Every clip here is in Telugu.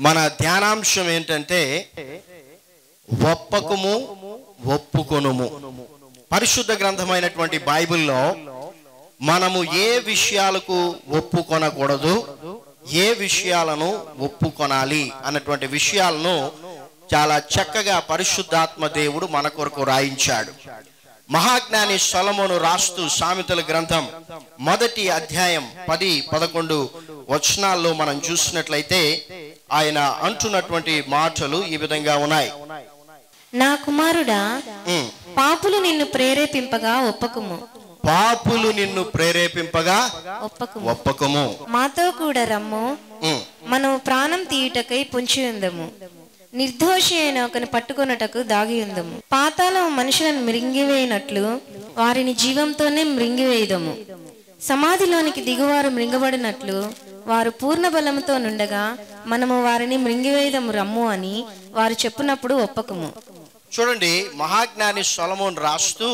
మన ధ్యానాంశం ఏంటంటే ఒప్పకము ఒప్పుకొనుము పరిశుద్ధ గ్రంథమైనటువంటి బైబిల్లో మనము ఏ విషయాలకు ఒప్పుకొనకూడదు ఏ విషయాలను ఒప్పుకొనాలి అన్నటువంటి విషయాలను చాలా చక్కగా పరిశుద్ధాత్మ దేవుడు మన కొరకు రాయించాడు మహాజ్ఞాని సొలమును రాస్తూ సామెతల గ్రంథం మొదటి అధ్యాయం పది పదకొండు వచనాల్లో మనం చూసినట్లయితే ఆయన అంటున్నటువంటి మాటలు ఈ విధంగా ఉన్నాయి నా కుమారుడా ఉమ్. పాపులు నిన్ను ప్రేరేపింపగా ఒప్పకుము పాపులు నిన్ను ప్రేరేపింపగా ఒప్పకుము ఒప్పకము మాతో కూడా రమ్ము ఉమ్. మనము ప్రాణం తీయుటకై పొంచి ఉందము నిర్దోషి అయిన ఒకని పట్టుకొనుటకు దాగి ఉందము పాతాళం మనుషులను మృంగివేయనట్లు వారిని జీవంతోనే మృంగివేయుదము సమాధిలోనికి దిగువారు మృంగబడినట్లు వారు పూర్ణ బలముతో నుండగా మనము వారిని మృంగివేయదము రమ్ము అని వారు చెప్పినప్పుడు ఒప్పకము చూడండి మహాజ్ఞాని సొలమోన్ రాస్తూ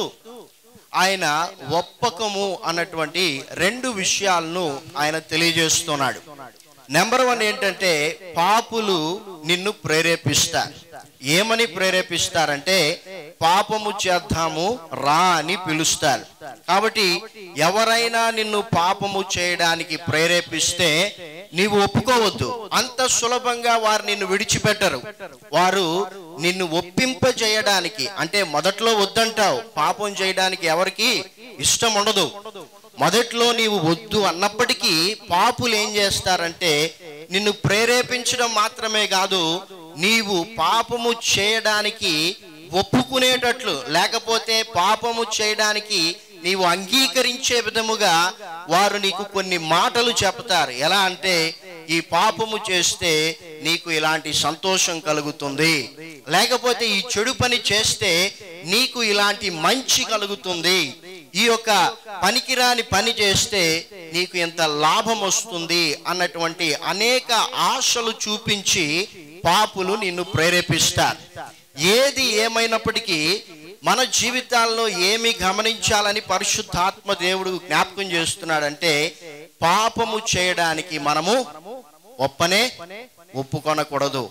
ఆయన ఒప్పకము అన్నటువంటి రెండు విషయాలను ఆయన తెలియజేస్తున్నాడు నెంబర్ వన్ ఏంటంటే పాపులు నిన్ను ప్రేరేపిస్తారు ఏమని ప్రేరేపిస్తారంటే పాపము చేద్దాము రా అని పిలుస్తారు కాబట్టి ఎవరైనా నిన్ను పాపము చేయడానికి ప్రేరేపిస్తే నీవు ఒప్పుకోవద్దు అంత సులభంగా వారు నిన్ను విడిచిపెట్టరు వారు నిన్ను ఒప్పింపజేయడానికి అంటే మొదట్లో వద్దంటావు పాపం చేయడానికి ఎవరికి ఇష్టం ఉండదు మొదట్లో నీవు వద్దు అన్నప్పటికీ పాపులు ఏం చేస్తారంటే నిన్ను ప్రేరేపించడం మాత్రమే కాదు నీవు పాపము చేయడానికి ఒప్పుకునేటట్లు లేకపోతే పాపము చేయడానికి నీవు అంగీకరించే విధముగా వారు నీకు కొన్ని మాటలు చెప్తారు ఎలా అంటే ఈ పాపము చేస్తే నీకు ఇలాంటి సంతోషం కలుగుతుంది లేకపోతే ఈ చెడు పని చేస్తే నీకు ఇలాంటి మంచి కలుగుతుంది ఈ యొక్క పనికిరాని పని చేస్తే నీకు ఎంత లాభం వస్తుంది అన్నటువంటి అనేక ఆశలు చూపించి పాపులు నిన్ను ప్రేరేపిస్తారు ఏది ఏమైనప్పటికీ మన జీవితాల్లో ఏమి గమనించాలని పరిశుద్ధాత్మ దేవుడు జ్ఞాపకం చేస్తున్నాడంటే పాపము చేయడానికి మనము ఒప్పనే ఒప్పుకొనకూడదు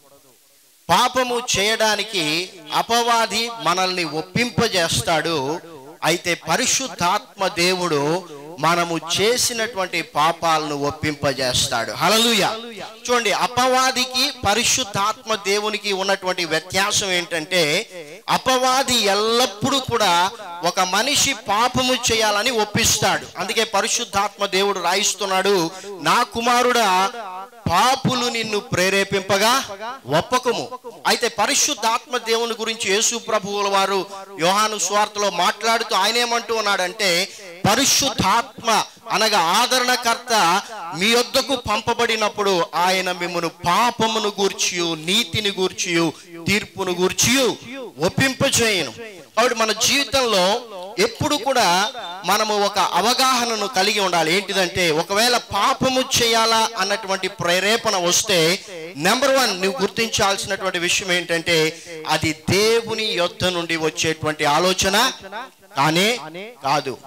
పాపము చేయడానికి అపవాది మనల్ని ఒప్పింపజేస్తాడు అయితే పరిశుద్ధాత్మ దేవుడు మనము చేసినటువంటి పాపాలను ఒప్పింపజేస్తాడు హలలుయ చూడండి అపవాదికి పరిశుద్ధాత్మ దేవునికి ఉన్నటువంటి వ్యత్యాసం ఏంటంటే అపవాది ఎల్లప్పుడూ కూడా ఒక మనిషి పాపము చేయాలని ఒప్పిస్తాడు అందుకే పరిశుద్ధాత్మ దేవుడు రాయిస్తున్నాడు నా కుమారుడా పాపులు నిన్ను ప్రేరేపింపగా ఒప్పకము అయితే పరిశుద్ధాత్మ దేవుని గురించి యేసు ప్రభువుల వారు యోహాను స్వార్థలో మాట్లాడుతూ ఆయన ఏమంటూ ఉన్నాడంటే పరిశుద్ధాత్మ అనగా ఆదరణకర్త మీ యొద్దకు పంపబడినప్పుడు ఆయన మిమ్మను పాపమును గూర్చియు నీతిని గూర్చియు తీర్పును గూర్చియు ఒప్పింపచేయను కాబట్టి మన జీవితంలో ఎప్పుడు కూడా మనము ఒక అవగాహనను కలిగి ఉండాలి ఏంటిదంటే ఒకవేళ పాపము చేయాలా అన్నటువంటి ప్రేరేపణ వస్తే నెంబర్ వన్ నువ్వు గుర్తించాల్సినటువంటి విషయం ఏంటంటే అది దేవుని యొద్ద నుండి వచ్చేటువంటి ఆలోచన కానే కాదు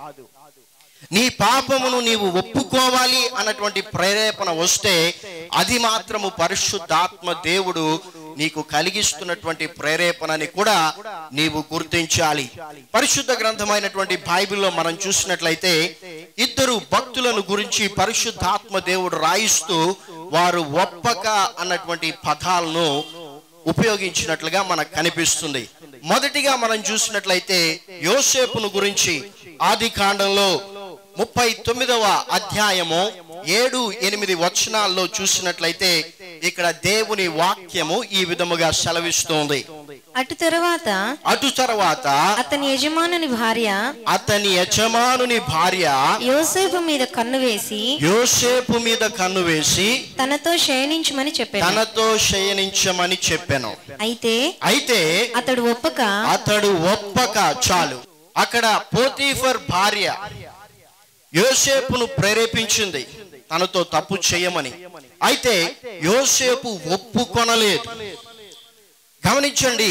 నీ పాపమును నీవు ఒప్పుకోవాలి అన్నటువంటి ప్రేరేపణ వస్తే అది మాత్రము పరిశుద్ధాత్మ దేవుడు నీకు కలిగిస్తున్నటువంటి ప్రేరేపణని కూడా నీవు గుర్తించాలి పరిశుద్ధ గ్రంథమైనటువంటి బైబిల్లో మనం చూసినట్లయితే ఇద్దరు భక్తులను గురించి పరిశుద్ధాత్మ దేవుడు రాయిస్తూ వారు ఒప్పక అన్నటువంటి పదాలను ఉపయోగించినట్లుగా మనకు కనిపిస్తుంది మొదటిగా మనం చూసినట్లయితే యోసేపును గురించి ఆది కాండంలో ముప్పై తొమ్మిదవ అధ్యాయము ఏడు ఎనిమిది వచనాల్లో చూసినట్లయితే ఇక్కడ దేవుని వాక్యము ఈ విధముగా సెలవిస్తోంది అటు తరువాత అటు తర్వాత అతని యజమానుని భార్య అతని యజమానుని భార్య యోసేపు మీద కన్ను వేసి యోసేపు మీద కన్ను వేసి తనతో శయనించమని చెప్పాను తనతో శయనించమని చెప్పాను అయితే అయితే అతడు ఒప్పక అతడు ఒప్పక చాలు అక్కడ పోతీఫర్ భార్య యోసేపును ప్రేరేపించింది తనతో తప్పు చేయమని అయితే యోసేపు ఒప్పుకొనలేదు గమనించండి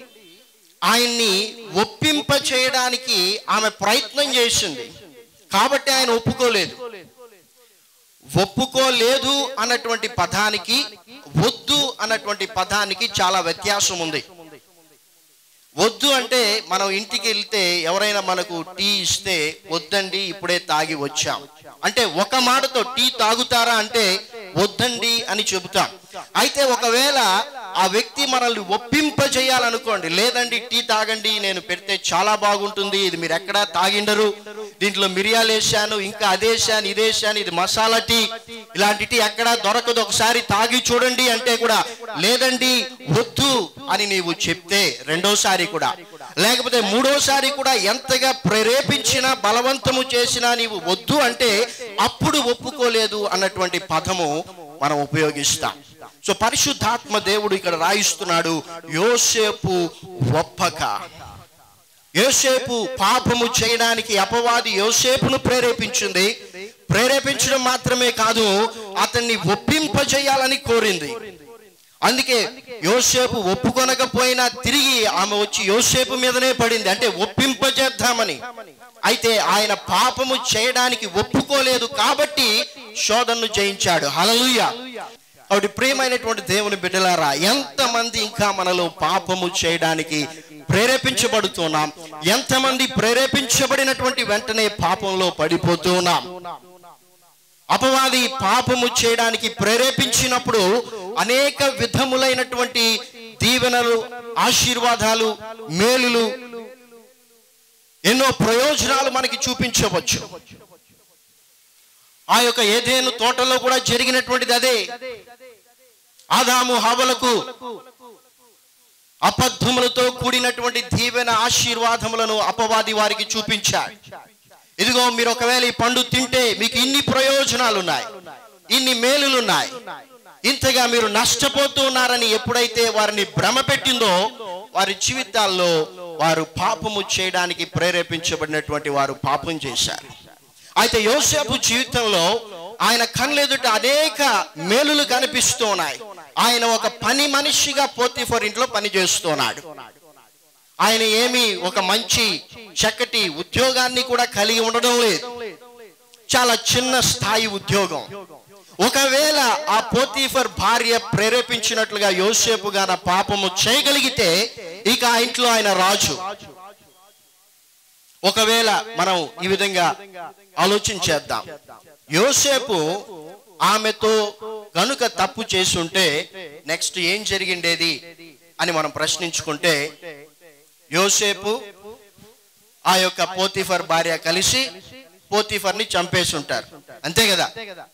ఆయన్ని ఒప్పింప చేయడానికి ఆమె ప్రయత్నం చేసింది కాబట్టి ఆయన ఒప్పుకోలేదు ఒప్పుకోలేదు అన్నటువంటి పదానికి వద్దు అన్నటువంటి పదానికి చాలా వ్యత్యాసం ఉంది వద్దు అంటే మనం ఇంటికి వెళ్తే ఎవరైనా మనకు టీ ఇస్తే వద్దండి ఇప్పుడే తాగి వచ్చాం అంటే ఒక మాటతో టీ తాగుతారా అంటే వద్దండి అని చెబుతాం అయితే ఒకవేళ ఆ వ్యక్తి మనల్ని ఒప్పింపజేయాలనుకోండి లేదండి టీ తాగండి నేను పెడితే చాలా బాగుంటుంది ఇది మీరు ఎక్కడా తాగిండరు దీంట్లో మిరియాలు వేసాను ఇంకా అదేసాను ఇదేసాను ఇది మసాలా టీ ఇలాంటి టీ ఎక్కడా దొరకదు ఒకసారి తాగి చూడండి అంటే కూడా లేదండి వద్దు అని నీవు చెప్తే రెండోసారి కూడా లేకపోతే మూడోసారి కూడా ఎంతగా ప్రేరేపించినా బలవంతము చేసినా నీవు వద్దు అంటే అప్పుడు ఒప్పుకోలేదు అన్నటువంటి పదము మనం ఉపయోగిస్తాం సో పరిశుద్ధాత్మ దేవుడు ఇక్కడ రాయిస్తున్నాడు యోసేపు ఒప్పక యోసేపు పాపము చేయడానికి అపవాది యోసేపును ప్రేరేపించింది ప్రేరేపించడం మాత్రమే కాదు అతన్ని ఒప్పింపజేయాలని కోరింది అందుకే యోసేపు ఒప్పుకొనకపోయినా తిరిగి ఆమె వచ్చి యోసేపు మీదనే పడింది అంటే ఒప్పింపజేద్దామని అయితే ఆయన పాపము చేయడానికి ఒప్పుకోలేదు కాబట్టి శోధనను జయించాడు హలలుయ కాబట్టి ప్రియమైనటువంటి దేవుని బిడ్డలారా ఎంతమంది ఇంకా మనలో పాపము చేయడానికి ప్రేరేపించబడుతున్నాం ఎంతమంది ప్రేరేపించబడినటువంటి వెంటనే పాపంలో పడిపోతూ ఉన్నాం అపవాది పాపము చేయడానికి ప్రేరేపించినప్పుడు అనేక విధములైనటువంటి దీవెనలు ఆశీర్వాదాలు మేలులు ఎన్నో ప్రయోజనాలు మనకి చూపించవచ్చు ఆ యొక్క ఏదేను తోటలో కూడా జరిగినటువంటిది అదే ఆదాము హవలకు అబద్ధములతో కూడినటువంటి దీవెన ఆశీర్వాదములను అపవాది వారికి చూపించాడు ఇదిగో మీరు ఒకవేళ ఈ పండు తింటే మీకు ఇన్ని ప్రయోజనాలు ఉన్నాయి ఇన్ని మేలులు ఉన్నాయి ఇంతగా మీరు నష్టపోతూ ఉన్నారని ఎప్పుడైతే వారిని భ్రమ పెట్టిందో వారి జీవితాల్లో వారు పాపము చేయడానికి ప్రేరేపించబడినటువంటి వారు పాపం చేశారు అయితే యోసేపు జీవితంలో ఆయన కళ్ళెదుట అనేక మేలులు కనిపిస్తూ ఉన్నాయి ఆయన ఒక పని మనిషిగా పోతిఫర్ ఇంట్లో పని చేస్తున్నాడు ఆయన ఏమి ఒక మంచి చక్కటి ఉద్యోగాన్ని కూడా కలిగి ఉండడం లేదు చాలా చిన్న స్థాయి ఉద్యోగం ఒకవేళ ఆ పోతీఫర్ భార్య ప్రేరేపించినట్లుగా యోసేపు గాన పాపము చేయగలిగితే ఇక ఆ ఇంట్లో ఆయన రాజు ఒకవేళ మనం ఈ విధంగా ఆలోచించేద్దాం యోసేపు ఆమెతో గనుక తప్పు చేసుంటే నెక్స్ట్ ఏం జరిగిండేది అని మనం ప్రశ్నించుకుంటే యోసేపు ఆ యొక్క పోతిఫర్ భార్య కలిసి పోతిఫర్ని చంపేసి ఉంటారు అంతే కదా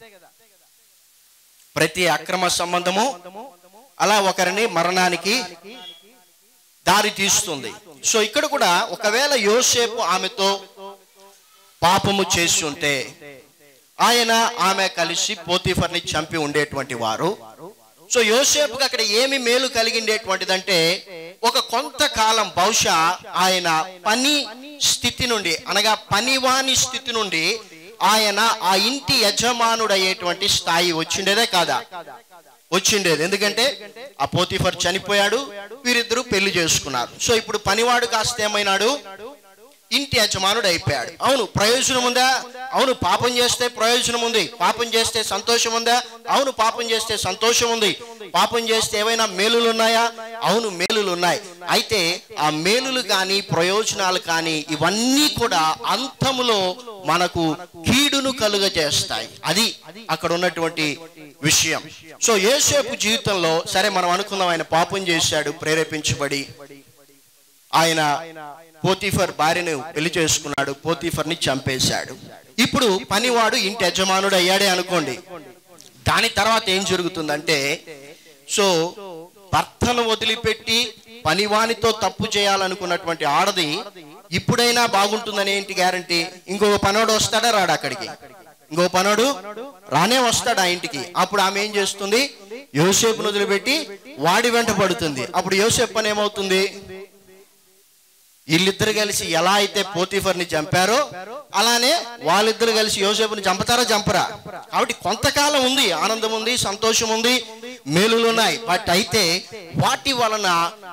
ప్రతి అక్రమ సంబంధము అలా ఒకరిని మరణానికి దారి తీస్తుంది సో ఇక్కడ కూడా ఒకవేళ యోసేపు ఆమెతో పాపము చేసి ఉంటే ఆయన ఆమె కలిసి పోతిఫర్ని చంపి ఉండేటువంటి వారు సో యోసేపుకి అక్కడ ఏమి మేలు కలిగిండేటువంటిదంటే ఒక కొంతకాలం బహుశా ఆయన పని స్థితి నుండి అనగా పనివాని స్థితి నుండి ఆయన ఆ ఇంటి యజమానుడయ్యేటువంటి స్థాయి వచ్చిండేదే కాదా వచ్చిండేది ఎందుకంటే ఆ పోతిఫర్ చనిపోయాడు వీరిద్దరూ పెళ్లి చేసుకున్నారు సో ఇప్పుడు పనివాడు కాస్త ఏమైనాడు ఇంటి యజమానుడు అయిపోయాడు అవును ప్రయోజనం ఉందా అవును పాపం చేస్తే ప్రయోజనం ఉంది పాపం చేస్తే సంతోషం ఉందా అవును పాపం చేస్తే సంతోషం ఉంది పాపం చేస్తే ఏవైనా మేలులు ఉన్నాయా అవును మేలులు ఉన్నాయి అయితే ఆ మేలులు కానీ ప్రయోజనాలు కానీ ఇవన్నీ కూడా అంతములో మనకు కీడును కలుగజేస్తాయి అది అక్కడ ఉన్నటువంటి విషయం సో యేసేపు జీవితంలో సరే మనం అనుకుందాం ఆయన పాపం చేశాడు ప్రేరేపించబడి ఆయన పోతీఫర్ భార్యను పెళ్లి చేసుకున్నాడు పోతీఫర్ని చంపేశాడు ఇప్పుడు పనివాడు ఇంటి యజమానుడు అయ్యాడే అనుకోండి దాని తర్వాత ఏం జరుగుతుందంటే సో భర్తను వదిలిపెట్టి పనివానితో తప్పు చేయాలనుకున్నటువంటి ఆడది ఇప్పుడైనా బాగుంటుందని ఏంటి గ్యారంటీ ఇంకొక పనోడు వస్తాడా రాడు అక్కడికి ఇంకో పనోడు రానే వస్తాడు ఆ ఇంటికి అప్పుడు ఆమె ఏం చేస్తుంది యోసేపును వదిలిపెట్టి వాడి వెంట పడుతుంది అప్పుడు యోసేపు పని ఏమవుతుంది వీళ్ళిద్దరు కలిసి ఎలా అయితే పోతీఫర్ని చంపారో అలానే వాళ్ళిద్దరు కలిసి యోసేపుని చంపుతారా చంపరా కాబట్టి కొంతకాలం ఉంది ఆనందం ఉంది సంతోషం ఉంది మేలులు ఉన్నాయి బట్ అయితే వాటి వలన కీడు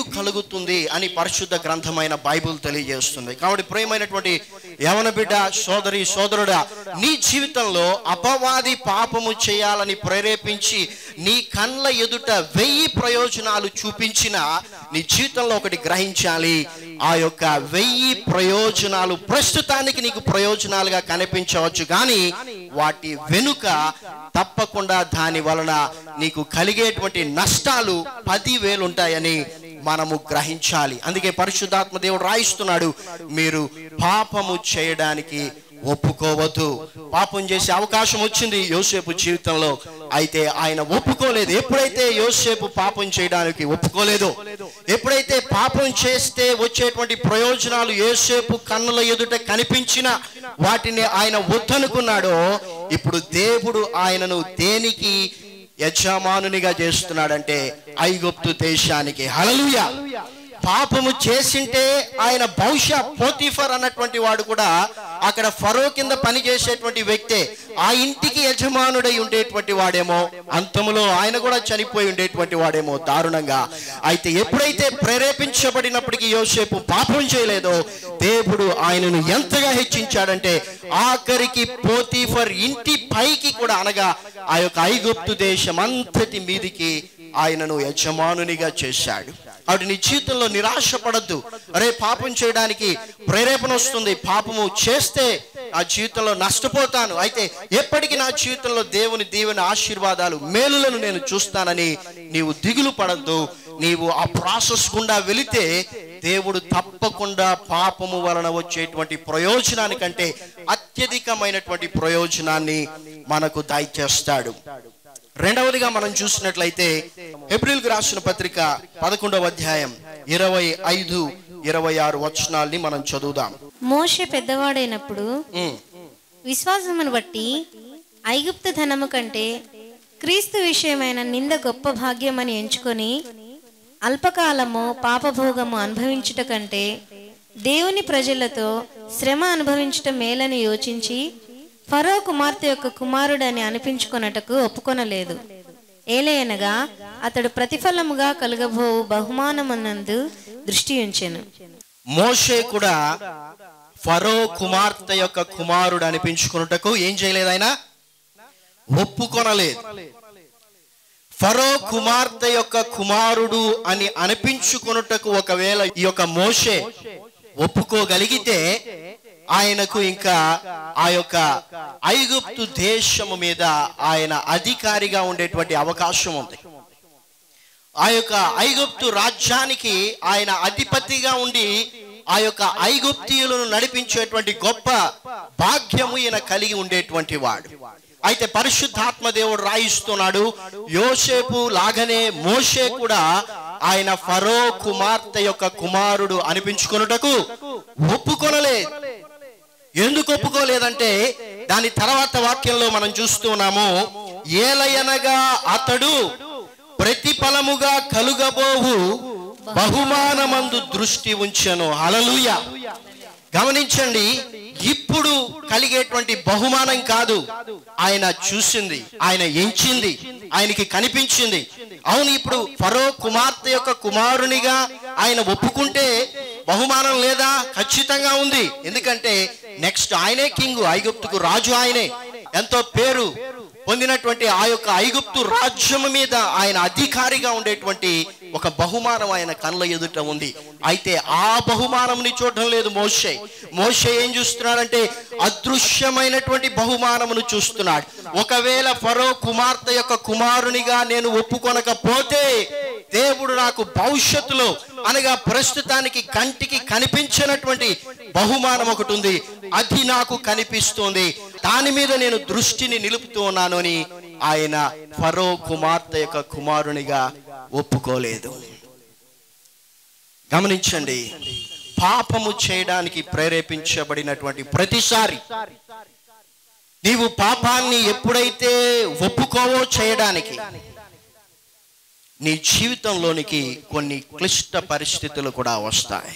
కలుగుతుంది అని పరిశుద్ధ గ్రంథమైన బైబిల్ తెలియజేస్తుంది కాబట్టి ప్రేమైనటువంటి యవన బిడ్డ సోదరి సోదరుడా నీ జీవితంలో అపవాది పాపము చేయాలని ప్రేరేపించి నీ కళ్ళ ఎదుట వెయ్యి ప్రయోజనాలు చూపించిన నీ జీవితంలో ఒకటి గ్రహించాలి ఆ యొక్క వెయ్యి ప్రయోజనాలు ప్రస్తుతానికి నీకు ప్రయోజనాలుగా కనిపించవచ్చు కానీ వాటి వెనుక తప్పకుండా దాని వలన నీకు కలిగేటువంటి నష్టాలు పదివేలు ఉంటాయని మనము గ్రహించాలి అందుకే పరిశుద్ధాత్మ దేవుడు రాయిస్తున్నాడు మీరు పాపము చేయడానికి ఒప్పుకోవద్దు పాపం చేసే అవకాశం వచ్చింది యోసేపు జీవితంలో అయితే ఆయన ఒప్పుకోలేదు ఎప్పుడైతే యోసేపు పాపం చేయడానికి ఒప్పుకోలేదో ఎప్పుడైతే పాపం చేస్తే వచ్చేటువంటి ప్రయోజనాలు యోసేపు కన్నుల ఎదుట కనిపించిన వాటిని ఆయన వద్దనుకున్నాడో ఇప్పుడు దేవుడు ఆయనను దేనికి యజమానునిగా చేస్తున్నాడంటే ఐగుప్తు దేశానికి హలలుయ పాపము చేసింటే ఆయన బహుశా పోతిఫర్ అన్నటువంటి వాడు కూడా అక్కడ ఫరో కింద పనిచేసేటువంటి వ్యక్తే ఆ ఇంటికి యజమానుడై ఉండేటువంటి వాడేమో అంతములో ఆయన కూడా చనిపోయి ఉండేటువంటి వాడేమో దారుణంగా అయితే ఎప్పుడైతే ప్రేరేపించబడినప్పటికీ యోసేపు పాపం చేయలేదో దేవుడు ఆయనను ఎంతగా హెచ్చించాడంటే ఆఖరికి పోతీఫర్ ఇంటి పైకి కూడా అనగా ఆ యొక్క ఐగుప్తు దేశం అంతటి మీదికి ఆయనను యజమానునిగా చేశాడు కాబట్టి నీ జీవితంలో నిరాశ పడద్దు అరే పాపం చేయడానికి ప్రేరేపణ వస్తుంది పాపము చేస్తే నా జీవితంలో నష్టపోతాను అయితే ఎప్పటికీ నా జీవితంలో దేవుని దేవుని ఆశీర్వాదాలు మేలులను నేను చూస్తానని నీవు దిగులు పడద్దు నీవు ఆ ప్రాసెస్ గుండా వెళితే దేవుడు తప్పకుండా పాపము వలన వచ్చేటువంటి ప్రయోజనానికంటే అత్యధికమైనటువంటి ప్రయోజనాన్ని మనకు దయచేస్తాడు రెండవదిగా మనం చూసినట్లయితే ఏప్రిల్కి రాసిన పత్రిక పదకొండవ అధ్యాయం ఇరవై ఐదు ఇరవై ఆరు వచనాల్ని మనం చదువుదాం మోషే పెద్దవాడైనప్పుడు ఉమ్, విశ్వాసమును బట్టి ఐగుప్తు ధనము కంటే క్రీస్తు విషయమైన నింద గొప్ప భాగ్యమని ఎంచుకొని అల్పకాలము పాపభోగము అనుభవించుట కంటే దేవుని ప్రజలతో శ్రమ అనుభవించుట మేలని యోచించి ఫరో కుమార్తె యొక్క కుమారుడని అనిపించుకొనటకు ఒప్పుకొనలేదు ఏలయనగా అతడు ప్రతిఫలముగా కలుగబోవు బహుమానమునందు దృష్టి ఉంచెను మోషే కూడా ఫరో కుమార్తె యొక్క కుమారుడు అనిపించుకున్నటకు ఏం చేయలేదు ఆయన ఒప్పుకొనలేదు ఫరో కుమార్తె యొక్క కుమారుడు అని అనిపించుకొనుటకు ఒకవేళ ఈ యొక్క మోషే ఒప్పుకోగలిగితే ఆయనకు ఇంకా ఆ యొక్క ఐగుప్తు దేశము మీద ఆయన అధికారిగా ఉండేటువంటి అవకాశం ఉంది ఆ యొక్క ఐగుప్తు రాజ్యానికి ఆయన అధిపతిగా ఉండి ఆ యొక్క ఐగుప్తీయులను నడిపించేటువంటి గొప్ప భాగ్యము ఈయన కలిగి ఉండేటువంటి వాడు అయితే పరిశుద్ధాత్మ దేవుడు రాయిస్తున్నాడు యోసేపు లాగనే మోషే కూడా ఆయన ఫరో కుమార్తె యొక్క కుమారుడు అనిపించుకొనుటకు ఒప్పుకొనలేదు ఎందుకు ఒప్పుకోలేదంటే దాని తర్వాత వాక్యంలో మనం చూస్తున్నాము ఏలయనగా అతడు ప్రతిఫలముగా కలుగబోవు బహుమానమందు దృష్టి ఉంచెను హలలుయ గమనించండి ఇప్పుడు కలిగేటువంటి బహుమానం కాదు ఆయన చూసింది ఆయన ఎంచింది ఆయనకి కనిపించింది అవును ఇప్పుడు ఫరో కుమార్తె యొక్క కుమారునిగా ఆయన ఒప్పుకుంటే బహుమానం లేదా ఖచ్చితంగా ఉంది ఎందుకంటే నెక్స్ట్ ఆయనే కింగ్ ఐగుప్తుకు రాజు ఆయనే ఎంతో పేరు పొందినటువంటి ఆ యొక్క ఐగుప్తు రాజ్యము మీద ఆయన అధికారిగా ఉండేటువంటి ఒక బహుమానం ఆయన కళ్ళ ఎదుట ఉంది అయితే ఆ బహుమానంని చూడడం లేదు మోషే మోషే ఏం చూస్తున్నాడంటే అదృశ్యమైనటువంటి బహుమానమును చూస్తున్నాడు ఒకవేళ ఫరో కుమార్తె యొక్క కుమారునిగా నేను ఒప్పుకొనకపోతే దేవుడు నాకు భవిష్యత్తులో అనగా ప్రస్తుతానికి కంటికి కనిపించినటువంటి బహుమానం ఒకటి ఉంది అది నాకు కనిపిస్తుంది దాని మీద నేను దృష్టిని నిలుపుతూ ఉన్నాను అని ఆయన ఫరో కుమార్తె యొక్క కుమారునిగా ఒప్పుకోలేదు గమనించండి పాపము చేయడానికి ప్రేరేపించబడినటువంటి ప్రతిసారి నీవు పాపాన్ని ఎప్పుడైతే ఒప్పుకోవో చేయడానికి నీ జీవితంలోనికి కొన్ని క్లిష్ట పరిస్థితులు కూడా వస్తాయి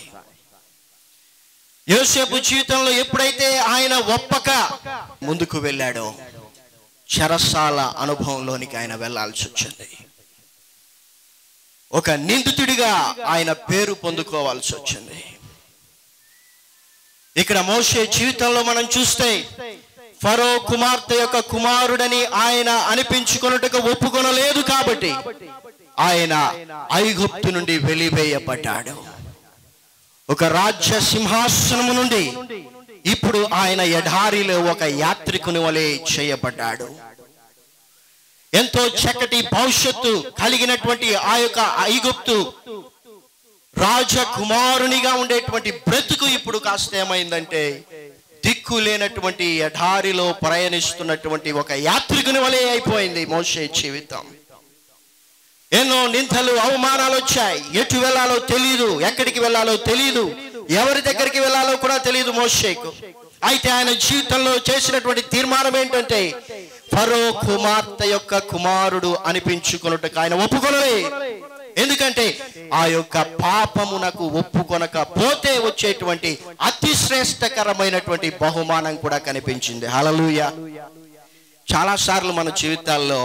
యోసేపు జీవితంలో ఎప్పుడైతే ఆయన ఒప్పక ముందుకు వెళ్ళాడో చెరసాల అనుభవంలోనికి ఆయన వెళ్ళాల్సి వచ్చింది ఒక నిందితుడిగా ఆయన పేరు పొందుకోవాల్సి వచ్చింది ఇక్కడ మోషే జీవితంలో మనం చూస్తే ఫరో కుమార్తె యొక్క కుమారుడని ఆయన అనిపించుకున్నట్టుగా ఒప్పుకొనలేదు కాబట్టి ఆయన ఐగుప్తు నుండి వెలివేయబడ్డాడు ఒక రాజ్య సింహాసనము నుండి ఇప్పుడు ఆయన ఎడారిలో ఒక యాత్రికుని వలె చేయబడ్డాడు ఎంతో చక్కటి భవిష్యత్తు కలిగినటువంటి ఆ యొక్క ఐగుప్తు రాజకుమారునిగా ఉండేటువంటి బ్రతుకు ఇప్పుడు కాస్త ఏమైందంటే దిక్కు లేనటువంటి ఎడారిలో ప్రయాణిస్తున్నటువంటి ఒక యాత్రికుని వలె అయిపోయింది మోషే జీవితం ఎన్నో నిందలు అవమానాలు వచ్చాయి ఎటు వెళ్ళాలో తెలియదు ఎక్కడికి వెళ్ళాలో తెలియదు ఎవరి దగ్గరికి వెళ్ళాలో కూడా తెలియదు మోషేకు అయితే ఆయన జీవితంలో చేసినటువంటి తీర్మానం ఏంటంటే ఫరో కుమార్తె యొక్క కుమారుడు అనిపించుకున్నట్టుగా ఆయన ఒప్పుకొనలే ఎందుకంటే ఆ యొక్క పాపమునకు ఒప్పుకొనకపోతే వచ్చేటువంటి అతి శ్రేష్టకరమైనటువంటి బహుమానం కూడా కనిపించింది హలలుయ చాలా సార్లు మన జీవితాల్లో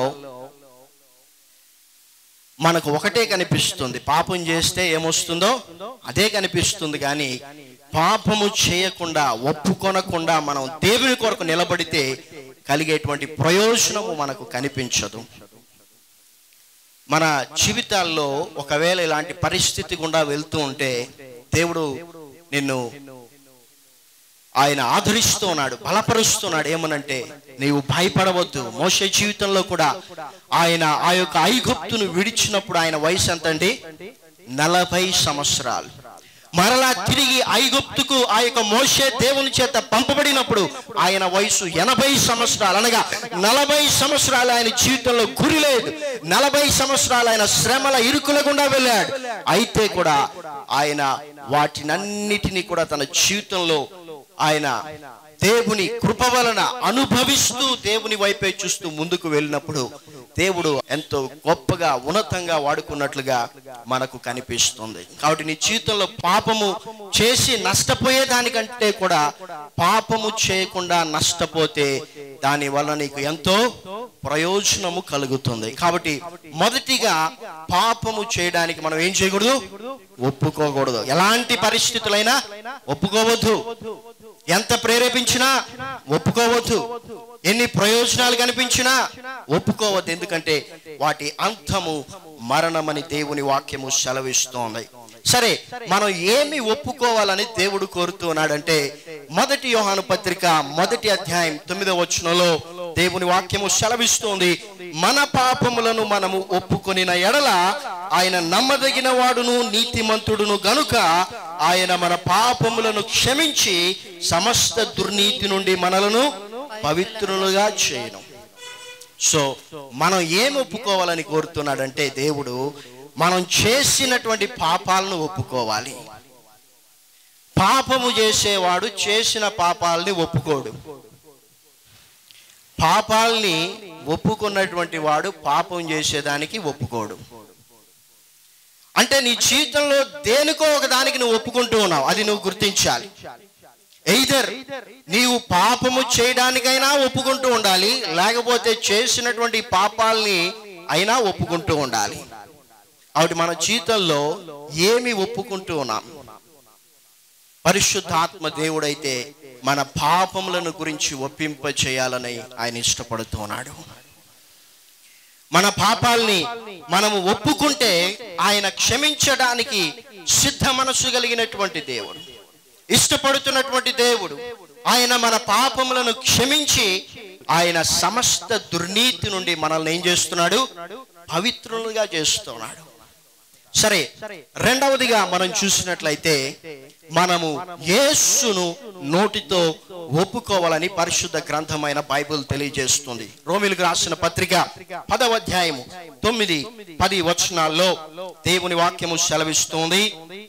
మనకు ఒకటే కనిపిస్తుంది పాపం చేస్తే ఏమొస్తుందో అదే కనిపిస్తుంది కానీ పాపము చేయకుండా ఒప్పుకొనకుండా మనం దేవుని కొరకు నిలబడితే కలిగేటువంటి ప్రయోజనము మనకు కనిపించదు మన జీవితాల్లో ఒకవేళ ఇలాంటి పరిస్థితి గుండా వెళ్తూ ఉంటే దేవుడు నిన్ను ఆయన ఆదరిస్తూ ఉన్నాడు బలపరుస్తున్నాడు ఏమనంటే నీవు భయపడవద్దు మోసే జీవితంలో కూడా ఆయన ఆ యొక్క ఐగుప్తును విడిచినప్పుడు ఆయన వయసు ఎంత అండి నలభై సంవత్సరాలు మరలా తిరిగి ఐగుప్తుకు ఆ యొక్క మోసే దేవుని చేత పంపబడినప్పుడు ఆయన వయసు ఎనభై సంవత్సరాలు అనగా నలభై సంవత్సరాలు ఆయన జీవితంలో గురి లేదు నలభై సంవత్సరాలు ఆయన శ్రమల ఇరుకుల గుండా వెళ్ళాడు అయితే కూడా ఆయన వాటినన్నిటినీ కూడా తన జీవితంలో ఆయన దేవుని కృప వలన అనుభవిస్తూ దేవుని వైపే చూస్తూ ముందుకు వెళ్ళినప్పుడు దేవుడు ఎంతో గొప్పగా ఉన్నతంగా వాడుకున్నట్లుగా మనకు కనిపిస్తుంది కాబట్టి నీ జీవితంలో పాపము చేసి నష్టపోయేదానికంటే కూడా పాపము చేయకుండా నష్టపోతే దాని వల్ల నీకు ఎంతో ప్రయోజనము కలుగుతుంది కాబట్టి మొదటిగా పాపము చేయడానికి మనం ఏం చేయకూడదు ఒప్పుకోకూడదు ఎలాంటి పరిస్థితులైనా ఒప్పుకోవద్దు ఎంత ప్రేరేపించినా ఒప్పుకోవద్దు ఎన్ని ప్రయోజనాలు కనిపించినా ఒప్పుకోవద్దు ఎందుకంటే వాటి అంతము మరణమని దేవుని వాక్యము సెలవిస్తోంది సరే మనం ఏమి ఒప్పుకోవాలని దేవుడు కోరుతున్నాడంటే మొదటి యోహాను పత్రిక మొదటి అధ్యాయం తొమ్మిదవ వచనంలో దేవుని వాక్యము సెలవిస్తోంది మన పాపములను మనము ఒప్పుకొనిన ఎడల ఆయన నమ్మదగిన వాడును నీతిమంతుడును గనుక ఆయన మన పాపములను క్షమించి సమస్త దుర్నీతి నుండి మనలను పవిత్రులుగా చేయను సో మనం ఏం ఒప్పుకోవాలని కోరుతున్నాడంటే దేవుడు మనం చేసినటువంటి పాపాలను ఒప్పుకోవాలి పాపము చేసేవాడు చేసిన పాపాలని ఒప్పుకోడు పాపాల్ని ఒప్పుకున్నటువంటి వాడు పాపం చేసేదానికి ఒప్పుకోడు అంటే నీ జీవితంలో దేనికో ఒక దానికి నువ్వు ఒప్పుకుంటూ ఉన్నావు అది నువ్వు గుర్తించాలి ఎయిదర్ నీవు పాపము చేయడానికైనా ఒప్పుకుంటూ ఉండాలి లేకపోతే చేసినటువంటి పాపాల్ని అయినా ఒప్పుకుంటూ ఉండాలి కాబట్టి మన జీవితంలో ఏమి ఒప్పుకుంటూ ఉన్నాం పరిశుద్ధాత్మ దేవుడైతే మన పాపములను గురించి ఒప్పింప చేయాలని ఆయన ఇష్టపడుతూ ఉన్నాడు మన పాపాల్ని మనము ఒప్పుకుంటే ఆయన క్షమించడానికి సిద్ధ మనసు కలిగినటువంటి దేవుడు ఇష్టపడుతున్నటువంటి దేవుడు ఆయన మన పాపములను క్షమించి ఆయన సమస్త దుర్నీతి నుండి మనల్ని ఏం చేస్తున్నాడు పవిత్రులుగా చేస్తున్నాడు సరే రెండవదిగా మనం చూసినట్లయితే మనము యేసును నోటితో ఒప్పుకోవాలని పరిశుద్ధ గ్రంథమైన బైబిల్ తెలియజేస్తుంది రోమిలకు రాసిన పత్రిక పదవ అధ్యాయము తొమ్మిది పది వచనాల్లో దేవుని వాక్యము సెలవిస్తుంది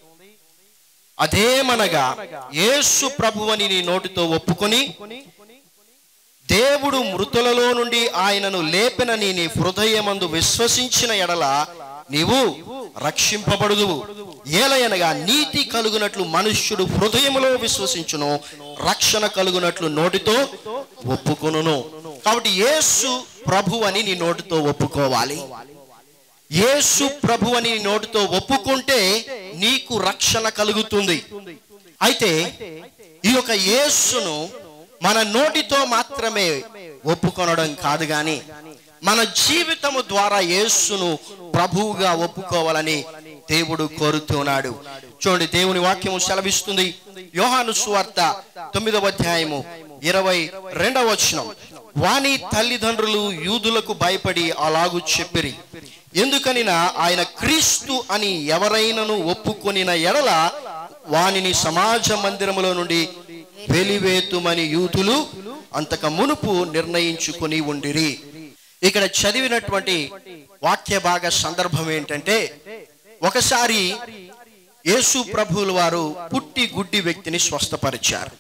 అదేమనగా యేసు ప్రభువని నీ నోటితో ఒప్పుకొని దేవుడు మృతులలో నుండి ఆయనను లేపినని నీ హృదయమందు విశ్వసించిన ఎడల నీవు రక్షింపబడుదువు ఏలయనగా నీతి కలుగునట్లు మనుష్యుడు హృదయములో విశ్వసించును రక్షణ కలుగునట్లు నోటితో ఒప్పుకొనును కాబట్టి యేసు ప్రభు అని నీ నోటితో ఒప్పుకోవాలి యేసు ప్రభు అని నోటితో ఒప్పుకుంటే నీకు రక్షణ కలుగుతుంది అయితే ఈ యొక్క యేసును మన నోటితో మాత్రమే ఒప్పుకొనడం కాదు గాని మన జీవితము ద్వారా యేసును ప్రభువుగా ఒప్పుకోవాలని దేవుడు కోరుతున్నాడు చూడండి దేవుని వాక్యము సెలవిస్తుంది యోహాను సువార్త తొమ్మిదవ అధ్యాయము ఇరవై రెండవ వచనం వాని తల్లిదండ్రులు యూదులకు భయపడి అలాగు చెప్పిరి ఎందుకనినా ఆయన క్రీస్తు అని ఎవరైనను ఒప్పుకొనిన ఎడల వానిని సమాజ మందిరములో నుండి వెలివేతుమని యూతులు అంతక మునుపు నిర్ణయించుకొని ఉండిరి ఇక్కడ చదివినటువంటి వాక్య భాగ సందర్భం ఏంటంటే ఒకసారి యేసు ప్రభువుల వారు పుట్టి గుడ్డి వ్యక్తిని స్వస్థపరిచారు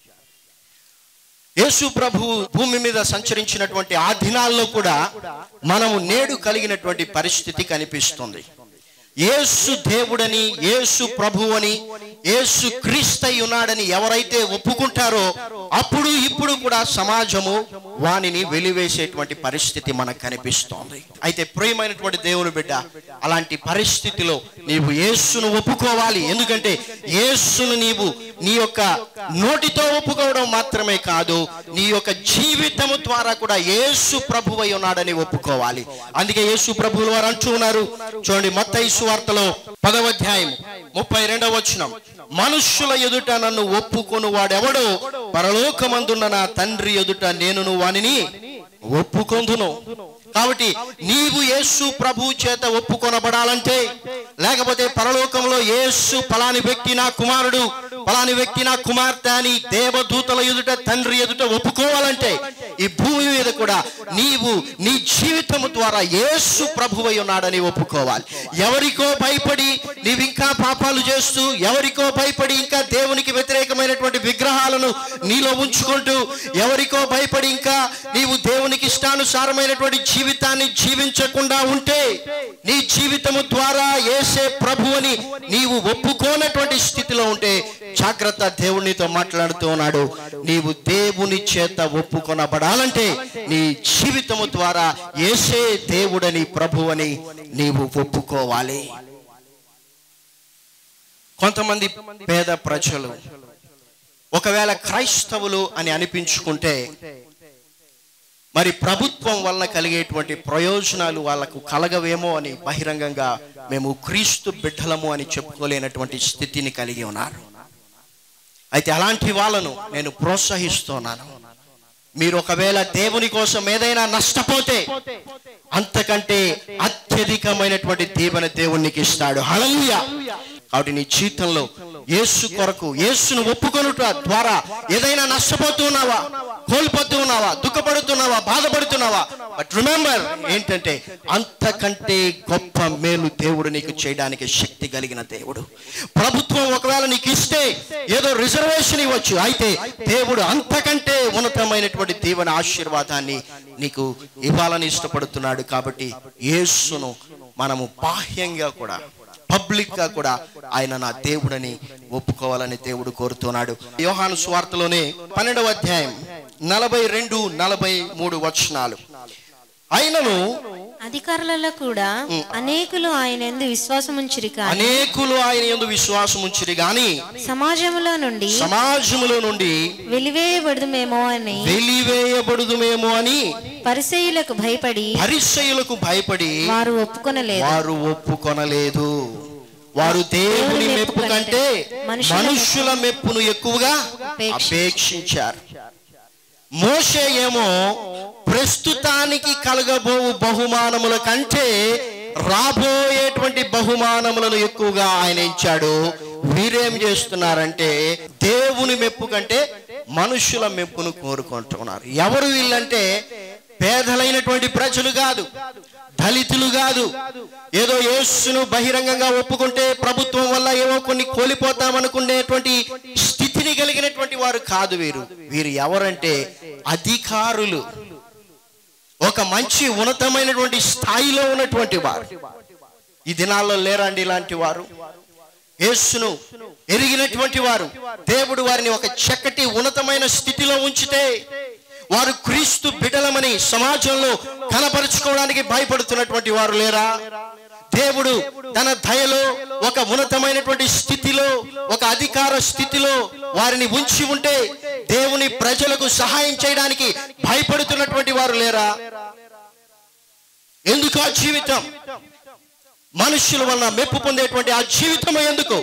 యేసు ప్రభు భూమి మీద సంచరించినటువంటి ఆ దినాల్లో కూడా మనము నేడు కలిగినటువంటి పరిస్థితి కనిపిస్తుంది యేసు దేవుడని యేసు ప్రభు అని యేసు క్రీస్తై ఉన్నాడని ఎవరైతే ఒప్పుకుంటారో అప్పుడు ఇప్పుడు కూడా సమాజము వానిని వెలివేసేటువంటి పరిస్థితి మనకు కనిపిస్తోంది అయితే ప్రియమైనటువంటి దేవుని బిడ్డ అలాంటి పరిస్థితిలో నీవు యేసును ఒప్పుకోవాలి ఎందుకంటే యేసును నీవు నీ యొక్క నోటితో ఒప్పుకోవడం మాత్రమే కాదు నీ యొక్క జీవితము ద్వారా కూడా యేసు ప్రభువై ఉన్నాడని ఒప్పుకోవాలి అందుకే యేసు ప్రభువుల వారు అంటూ ఉన్నారు చూడండి మత్తయి సువార్తలో పదవ అధ్యాయం ముప్పై రెండవ వచనం మనుష్యుల ఎదుట నన్ను ఒప్పుకొను వాడెవడో పరలోకమందున్న నా తండ్రి ఎదుట నేను వానిని ఒప్పుకొందును కాబట్టి నీవు యేసు ప్రభు చేత ఒప్పుకొనబడాలంటే లేకపోతే పరలోకంలో యేసు పలాని వ్యక్తి నా కుమారుడు పలాని వ్యక్తి నా కుమార్తె అని దేవదూతల ఎదుట తండ్రి ఎదుట ఒప్పుకోవాలంటే ఈ భూమి మీద కూడా నీవు నీ జీవితము ద్వారా యేసు ప్రభువై ఉన్నాడని ఒప్పుకోవాలి ఎవరికో భయపడి నీవు ఇంకా పాపాలు చేస్తూ ఎవరికో భయపడి ఇంకా దేవునికి వ్యతిరేకమైనటువంటి విగ్రహాలను నీలో ఉంచుకుంటూ ఎవరికో భయపడి ఇంకా నీవు దేవునికి ఇష్టానుసారమైనటువంటి జీవితాన్ని జీవించకుండా ఉంటే నీ జీవితము ద్వారా ఏసే ప్రభు అని నీవు ఒప్పుకోనటువంటి స్థితిలో ఉంటే జాగ్రత్త దేవునితో మాట్లాడుతూ ఉన్నాడు నీవు దేవుని చేత ఒప్పుకొనబడాలంటే నీ జీవితము ద్వారా ఏసే దేవుడని ప్రభు అని నీవు ఒప్పుకోవాలి కొంతమంది పేద ప్రజలు ఒకవేళ క్రైస్తవులు అని అనిపించుకుంటే మరి ప్రభుత్వం వలన కలిగేటువంటి ప్రయోజనాలు వాళ్ళకు కలగవేమో అని బహిరంగంగా మేము క్రీస్తు బిడ్డలము అని చెప్పుకోలేనటువంటి స్థితిని కలిగి ఉన్నారు అయితే అలాంటి వాళ్ళను నేను ప్రోత్సహిస్తున్నాను మీరు ఒకవేళ దేవుని కోసం ఏదైనా నష్టపోతే అంతకంటే అత్యధికమైనటువంటి దీవెన దేవునికి ఇస్తాడు హల్లెలూయా కాబట్టి నీ జీవితంలో యేసు కొరకు యేసును ఒప్పుకొనుట ద్వారా ఏదైనా నష్టపోతున్నావా కోల్పోతున్నావా దుఃఖపడుతున్నావా బాధపడుతున్నావా బట్ రిమెంబర్ ఏంటంటే అంతకంటే గొప్ప మేలు దేవుడు నీకు చేయడానికి శక్తి కలిగిన దేవుడు ప్రభుత్వం ఒకవేళ నీకు ఇస్తే ఏదో రిజర్వేషన్ ఇవ్వచ్చు అయితే దేవుడు అంతకంటే ఉన్నతమైనటువంటి దీవెన ఆశీర్వాదాన్ని నీకు ఇవ్వాలని ఇష్టపడుతున్నాడు కాబట్టి యేసును మనము బాహ్యంగా కూడా పబ్లిక్ గా కూడా ఆయన నా దేవుడని ఒప్పుకోవాలని దేవుడు కోరుతున్నాడు యోహాను స్వార్థలోనే పన్నెండవ అధ్యాయం నలభై రెండు నలభై మూడు వచనాలు ఆయనను అధికారులలో కూడా అనేకులు ఆయన ఎందు విశ్వాసం ఉంచిరి కానీ అనేకులు ఆయన యందు విశ్వాసం ఉంచిరి గాని సమాజంలో నుండి సమాజములో నుండి వెలివేయబడదుమేమో అని వెలివేయబడుదుమేమో అని పరిసయులకు భయపడి పరిచయులకు భయపడి వారు ఒప్పుకొనలేదు వారు ఒప్పుకొనలేదు వారు దేవుని మెప్పు కంటే మనుష్యుల మెప్పును ఎక్కువగా అపేక్షించారు మోషే ఏమో ప్రస్తుతానికి కలగబోవు బహుమానముల కంటే రాబోయేటువంటి బహుమానములను ఎక్కువగా ఆయన ఇచ్చాడు వీరేం చేస్తున్నారంటే దేవుని మెప్పు కంటే మనుషుల మెప్పును కోరుకుంటున్నారు ఎవరు వీళ్ళంటే పేదలైనటువంటి ప్రజలు కాదు దళితులు కాదు ఏదో యేసును బహిరంగంగా ఒప్పుకుంటే ప్రభుత్వం వల్ల ఏవో కొన్ని కోల్పోతామనుకునేటువంటి స్థితిని కలిగినటువంటి వారు కాదు వీరు వీరు ఎవరంటే అధికారులు ఒక మంచి ఉన్నతమైనటువంటి స్థాయిలో ఉన్నటువంటి వారు ఈ దినాల్లో లేరండి ఇలాంటి వారు యేసును ఎరిగినటువంటి వారు దేవుడు వారిని ఒక చక్కటి ఉన్నతమైన స్థితిలో ఉంచితే వారు క్రీస్తు బిడలమని సమాజంలో కనపరుచుకోవడానికి భయపడుతున్నటువంటి వారు లేరా దేవుడు తన దయలో ఒక ఉన్నతమైనటువంటి స్థితిలో ఒక అధికార స్థితిలో వారిని ఉంచి ఉంటే దేవుని ప్రజలకు సహాయం చేయడానికి భయపడుతున్నటువంటి వారు లేరా ఎందుకు ఆ జీవితం మనుషుల వలన మెప్పు పొందేటువంటి ఆ జీవితం ఎందుకు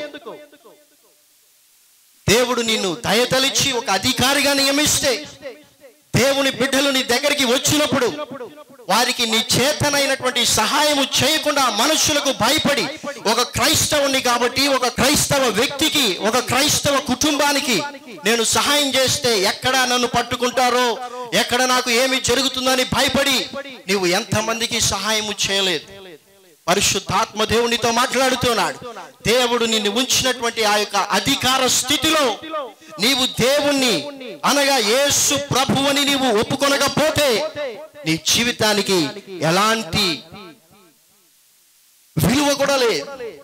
దేవుడు నిన్ను దయతలిచి ఒక అధికారిగా నియమిస్తే దేవుని బిడ్డలు నీ దగ్గరికి వచ్చినప్పుడు వారికి నీ చేతనైనటువంటి సహాయము చేయకుండా మనుషులకు భయపడి ఒక క్రైస్తవుని కాబట్టి ఒక క్రైస్తవ వ్యక్తికి ఒక క్రైస్తవ కుటుంబానికి నేను సహాయం చేస్తే ఎక్కడ నన్ను పట్టుకుంటారో ఎక్కడ నాకు ఏమి జరుగుతుందని భయపడి నీవు ఎంతమందికి సహాయము చేయలేదు పరిశుద్ధాత్మ దేవునితో మాట్లాడుతున్నాడు దేవుడు నిన్ను ఉంచినటువంటి ఆ యొక్క అధికార స్థితిలో నీవు దేవుణ్ణి అనగా యేసు ప్రభువని నీవు ఒప్పుకొనకపోతే నీ జీవితానికి ఎలాంటి విలువ కూడా లేదు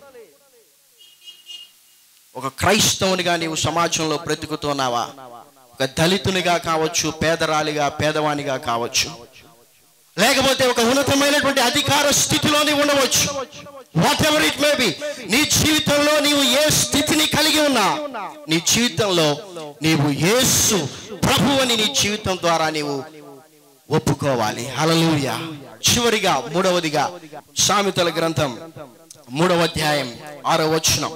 ఒక క్రైస్తవునిగా నీవు సమాజంలో బ్రతుకుతున్నావా ఒక దళితునిగా కావచ్చు పేదరాలిగా పేదవానిగా కావచ్చు లేకపోతే ఒక ఉన్నతమైనటువంటి అధికార స్థితిలో నీవు ఉండవచ్చు whatever it may be నీ జీవితంలో నీవు ఏ స్థితిని కలిగి ఉన్నా నీ జీవితంలో నీవు యేసు ప్రభు అని నీ జీవితం ద్వారా నీవు ఒప్పుకోవాలి హలలుయ చివరిగా మూడవదిగా సామెతల గ్రంథం మూడవ అధ్యాయం ఆరో వచనం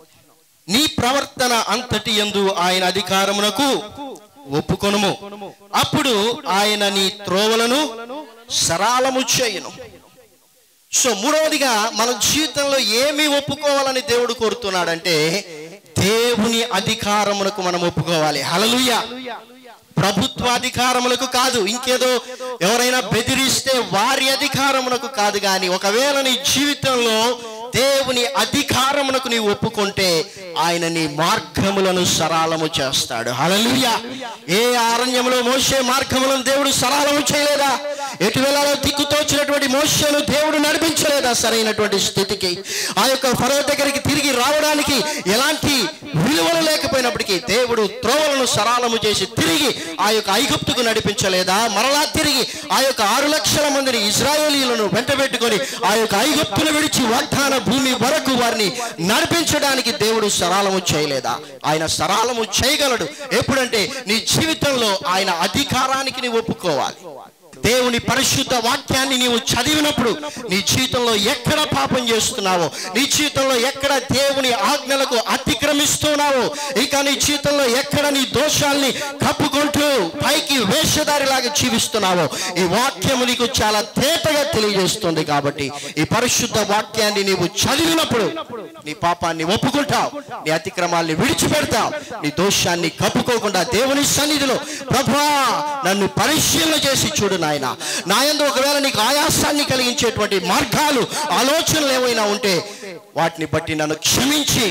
నీ ప్రవర్తన అంతటి యందు ఆయన అధికారమునకు ఒప్పుకొనుము అప్పుడు ఆయన నీ త్రోవలను సరాలము చేయును సో మూడవదిగా మన జీవితంలో ఏమి ఒప్పుకోవాలని దేవుడు కోరుతున్నాడంటే దేవుని అధికారమునకు మనం ఒప్పుకోవాలి హలలుయ ప్రభుత్వ అధికారములకు కాదు ఇంకేదో ఎవరైనా బెదిరిస్తే వారి అధికారమునకు కాదు కానీ ఒకవేళ నీ జీవితంలో దేవుని అధికారమునకు నీవు ఒప్పుకుంటే ఆయన నీ మార్గములను సరళము చేస్తాడు హలలుయ ఏ అరణ్యంలో మోసే మార్గములను దేవుడు సరళము చేయలేదా ఎటు వేళలో దిక్కుతోచినటువంటి మోసను దేవుడు నడిపించలేదా సరైనటువంటి స్థితికి ఆ యొక్క ఫరో దగ్గరికి తిరిగి రావడానికి ఎలాంటి విలువలు లేకపోయినప్పటికీ దేవుడు త్రోవలను సరళము చేసి తిరిగి ఆ యొక్క ఐగుప్తుకు నడిపించలేదా మరలా తిరిగి ఆ యొక్క ఆరు లక్షల మందిని ఇజ్రాయేలీలను వెంటబెట్టుకొని ఆ యొక్క ఐగుప్తును విడిచి వాగ్దాన భూమి వరకు వారిని నడిపించడానికి దేవుడు సరళము చేయలేదా ఆయన సరళము చేయగలడు ఎప్పుడంటే నీ జీవితంలో ఆయన అధికారానికి నీవు ఒప్పుకోవాలి దేవుని పరిశుద్ధ వాక్యాన్ని నీవు చదివినప్పుడు నీ జీవితంలో ఎక్కడ పాపం చేస్తున్నావో నీ జీవితంలో ఎక్కడ దేవుని ఆజ్ఞలకు అతిక్రమిస్తున్నావో ఇక నీ జీవితంలో ఎక్కడ నీ దోషాల్ని కప్పుకుంటూ పైకి వేషధారిలాగా జీవిస్తున్నావో ఈ వాక్యము నీకు చాలా తేటగా తెలియజేస్తుంది కాబట్టి ఈ పరిశుద్ధ వాక్యాన్ని నీవు చదివినప్పుడు నీ పాపాన్ని ఒప్పుకుంటావు నీ అతిక్రమాల్ని విడిచిపెడతావు నీ దోషాన్ని కప్పుకోకుండా దేవుని సన్నిధిలో ప్రభా నన్ను పరిశీలన చేసి చూడు నాయన నాయందు ఒకవేళ నీకు ఆయాసాన్ని కలిగించేటువంటి మార్గాలు ఆలోచనలు ఏమైనా ఉంటే వాటిని బట్టి నన్ను క్షమించి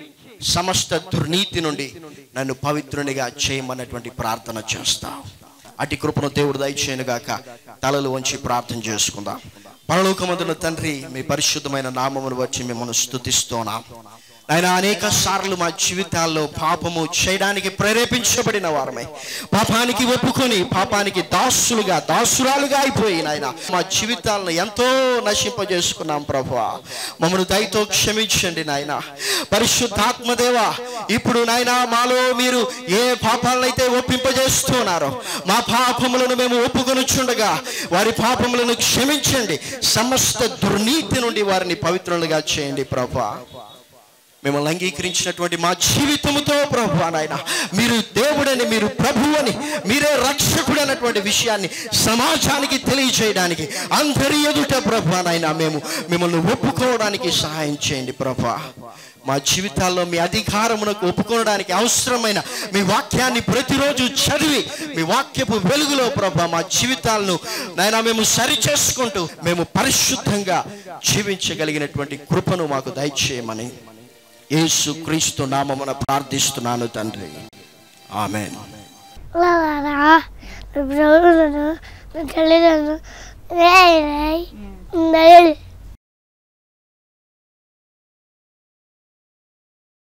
సమస్త దుర్నీతి నుండి నన్ను పవిత్రునిగా చేయమన్నటువంటి ప్రార్థన చేస్తావు అటు కృపను దేవుడు దయచేయనుగాక తలలు వంచి ప్రార్థన చేసుకుందాం పరలోకమందున తండ్రి మీ పరిశుద్ధమైన నామమును వచ్చి మిమ్మల్ని స్తుతిస్తున్నాం ఆయన అనేక సార్లు మా జీవితాల్లో పాపము చేయడానికి ప్రేరేపించబడిన వారమై పాపానికి ఒప్పుకొని పాపానికి దాసులుగా దాసురాలుగా అయిపోయి నాయన మా జీవితాలను ఎంతో నశింపజేసుకున్నాం ప్రభు మమ్మల్ని దయతో క్షమించండి నాయన పరిశుద్ధాత్మదేవ ఇప్పుడు నాయన మాలో మీరు ఏ పాపాలనైతే ఒప్పింపజేస్తున్నారో మా పాపములను మేము ఒప్పుకొనుచుండగా వారి పాపములను క్షమించండి సమస్త దుర్నీతి నుండి వారిని పవిత్రులుగా చేయండి ప్రభు మిమ్మల్ని అంగీకరించినటువంటి మా జీవితముతో ప్రభు నాయన మీరు దేవుడని మీరు ప్రభు అని మీరే రక్షకుడు అన్నటువంటి విషయాన్ని సమాజానికి తెలియచేయడానికి అందరి ఎదుట ప్రభు నాయన మేము మిమ్మల్ని ఒప్పుకోవడానికి సహాయం చేయండి ప్రభు మా జీవితాల్లో మీ అధికారమునకు ఒప్పుకోవడానికి అవసరమైన మీ వాక్యాన్ని ప్రతిరోజు చదివి మీ వాక్యపు వెలుగులో ప్రభా మా జీవితాలను నాయన మేము సరి చేసుకుంటూ మేము పరిశుద్ధంగా జీవించగలిగినటువంటి కృపను మాకు దయచేయమని యేసు క్రీస్తు నామమున ప్రార్థిస్తున్నాను తండ్రి ఆమెన్ లారా బ్రౌలను తల్లిదండ్రులు రేయ్ రేయ్